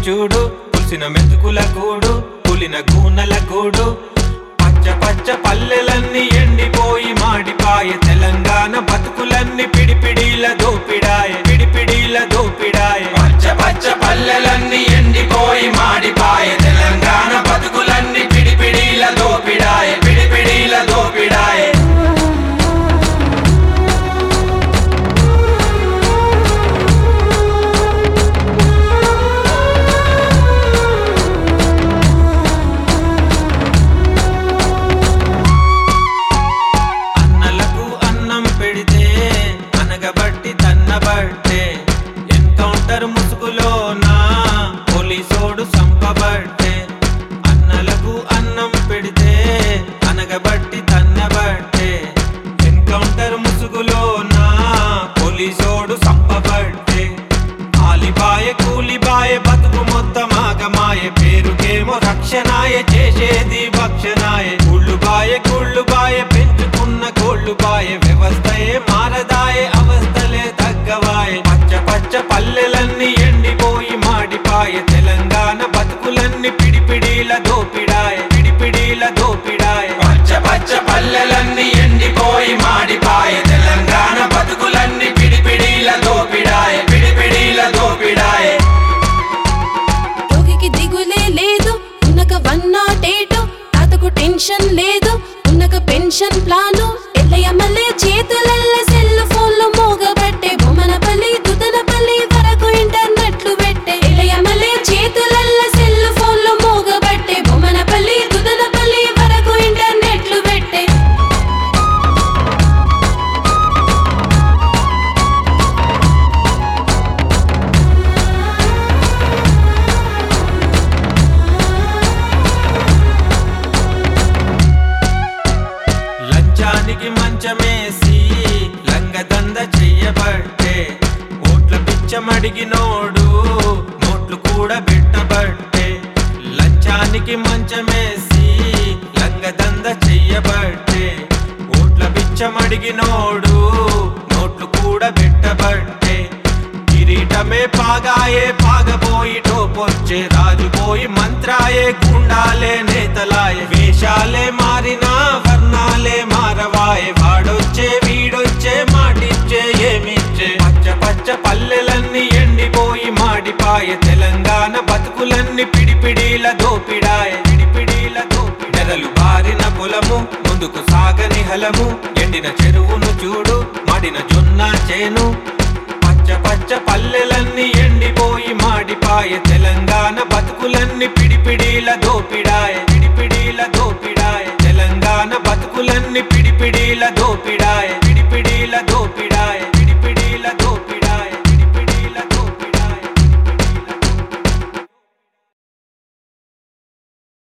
చూడు పులిసిన మెతుకుల గూడు పులిన గూనెల గూడు పచ్చ పచ్చ పల్లెలన్నీ ఎండిపోయి మాడిపాయ తెలంగాణ బతుకులన్నీ పిడిపిడిల దోపిడాయ పిడిపిడిల దోపిడాయ పచ్చ పచ్చ పల్లెలన్నీ ఎండిపోయి మాడిపాయ తెలంగాణ బతుకులన్నీ పిడిపిడిల దోపిడాయ పిడిపిడిల దోపిడాయ అన్నలకు అన్నం పెడితే అనగబట్టి తన్నబట్టే ఎన్కౌంటర్ ముసుగులోనా పోలీసోడు సంపబట్టే అన్నలకు అన్నం పెడితే అనగబట్టి తన్నబట్టే ఎన్కౌంటర్ ముసుగులోనా పోలీసోడు సంపబట్టే ఆలిబాయ కూలిబాయ బతుకు మొత్తం ఆగమాయ పేరుకేమో రక్షణాయ చేసేది భక్షణాయ కుళ్ళుబాయ కుళ్ళుబాయ పెంచుకున్న కోళ్ళుబాయ వ్యవస్థయే మారదాయ అవస్థలే తగ్గవాయ పచ్చ పచ్చ పల్లెలన్నీ ఎండిపోయి మాడిపాయ తెలంగాణ బతుకులన్నీ పిడిపిడిల దోపిడాయ పిడిపిడిల దోపిడాయ పచ్చ పచ్చ పల్లెలన్నీ ఎండిపోయి మాడిపాయ తెలంగాణ బతుకులన్నీ పిడిపిడిల దోపిడాయ పిడిపిడిల దోపిడాయ రోగికి దిగులే లేదు ఉన్నక వన్ నాట్ ఎయిట్ తాతకు టెన్షన్ లేదు ఉన్నక పెన్షన్ ప్లాను ఎల్లయ్యమల్లే చేతులల్ల సెల్ ఫోన్లు మోగబట్టే బొమ్మనపల్లి దుతనపల్లి వరకు ఇంటర్నెట్లు పెట్టే ఎల్లయ్యమల్లే చేతులల్ల సెల్ ఫోన్లు మోగబట్టే బొమ్మనపల్లి దుతనపల్లి వరకు ఇంటర్నెట్లు పెట్టే లంచానికి మంచమేసి లంగదంద చెయ్యబట్టే ఓట్ల పిచ్చమడిగినోడు నోట్లు కూడా పెట్టబట్టే లంచానికి మంచమేసి లంగదంద చెయ్యబట్టే ఓట్ల పిచ్చమడిగినోడు నోట్లు కూడా పెట్టబట్టే కిరీటమే పాగాయే పాగబోయి టోపొచ్చే రాజుపోయి మంత్రాయే గుండాలే నేతలాయే వేషాలే మారినా వర్ణాలే మారవాయే వాడొచ్చే వీడొచ్చే మాటిచ్చే ఏమిచ్చే పచ్చ పచ్చ పల్లెలన్నీ ఎండిపోయి మాడిపాయే తెలంగాణ బతుకులన్నీ పిడిపిడిల దోపిడాయ పిడిపిడిల దోపి నెరలు బారిన పొలము ముందుకు సాగని హలము ఎండిన చెరువును చూడు మడిన జొన్న చేను పచ్చ పచ్చ పల్లెలన్నీ ఎండిపోయి మాడిపాయ తెలంగాణ బతుకులన్నీ పిడిపిడిల దోపిడాయ పిడిపిడిల దోపిడాయ తెలంగాణ బతుకులన్నీ పిడిపిడిల దోపిడాయ పిడిపిడిల దోపిడాయ